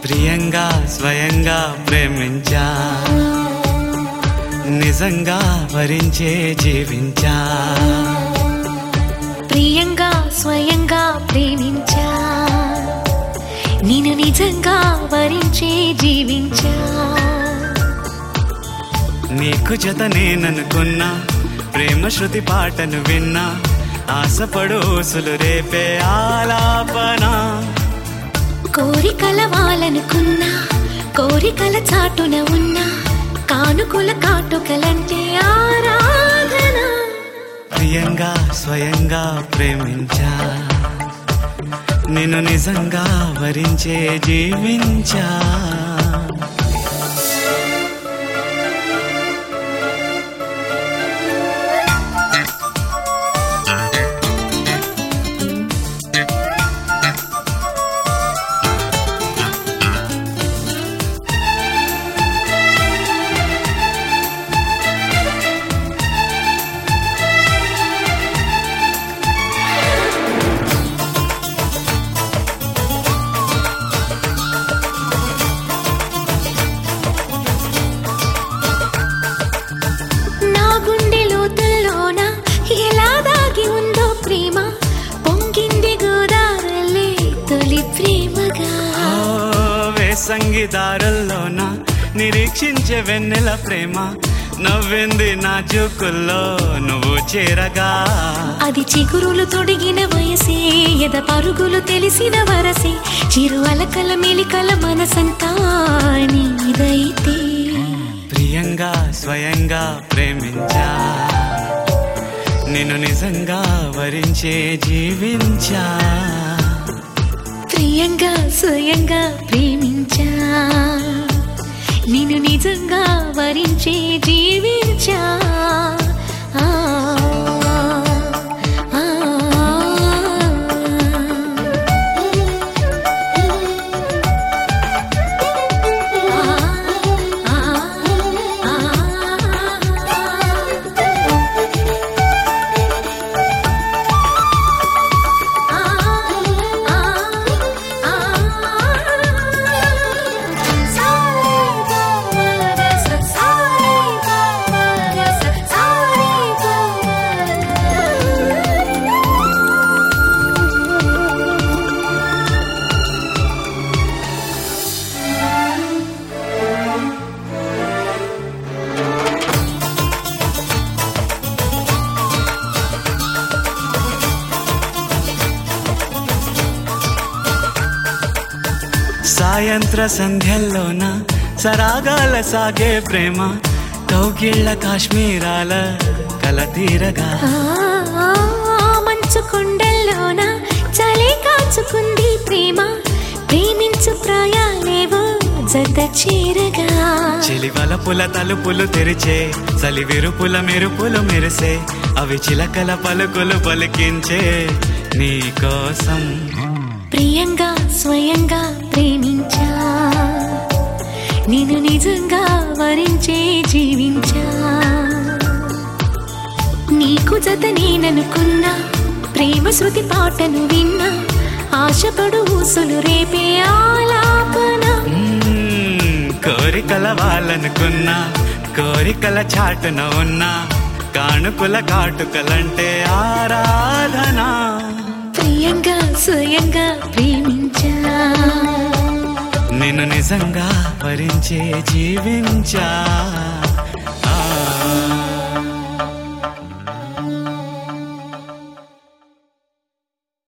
ప్రియంగా స్వయంగా ప్రేమించా నిజంగా వరించే జీవించా ప్రియంగా స్వయంగా ప్రేమించా నేను నిజంగా వరించే జీవించా నీకు జత నేననుకున్నా ప్రేమ శృతి పాటను విన్నా ఆశపడు ఊసులు రేపే ఆలాపన కోరికల వాలనుకున్నా కోరికల చాటున ఉన్నా కానుకల కాటుకలంటే ఆరాధన ప్రియంగా స్వయంగా ప్రేమించా నిన్ను నిజంగా వరించే జీవించా నా గుండె లోతుల్లోన ఎలా దాగి ఉందో ప్రేమ పొంగింది గోదావరిలే తొలి ప్రేమగా ఓ వేసంగి దారుల్లోన నిరీక్షించే వెన్నెల ప్రేమ నవ్వింది నా జూకుల్లో నువ్వు చేరగా అది చిగురులు తొడిగిన వయసే ఎద పరుగులు తెలిసిన వరసే చిరు అలకల మెలికల మనసంతా నీదైతే ప్రియంగా స్వయంగా ప్రేమించా నిన్ను నిజంగా వరించే జీవించా ప్రియంగా స్వయంగా ప్రేమించా నిన్ను నిజంగా వరించే జీవించా ఆ, ఆ, ఆ, ఆ, ఆ. సాయంత్ర సంధ్యల్లోన సరాగాల సాగే ప్రేమ కౌగిళ్ళ కాశ్మీరాల కలతీరగా మంచు కొండల్లోన చలి కాచుకుంది ప్రేమ ప్రేమించు ప్రాయాలేవో జత చేరగా చిలివల పుల తలుపులు తెరిచే చలి విరుపుల మెరుపులు మెరిసే అవి చిలకల పలుకులు పలికించే నీ కోసం ప్రియంగా స్వయంగా ప్రేమించా నేను నిజంగా వరించే జీవించా నీకు జత నేననుకున్నా ప్రేమ శృతి పాటను విన్నా ఆశపడు ఊసులు రేపే ఆలాపన మ్మ్, కోరికల వాళ్ళనుకున్నా కోరికల చాటున ఉన్నా కానుకల కాటుకలంటే ఆరాధన ప్రియంగా స్వయంగా ప్రేమించా నిన్ను నిజంగా వరించే జీవించా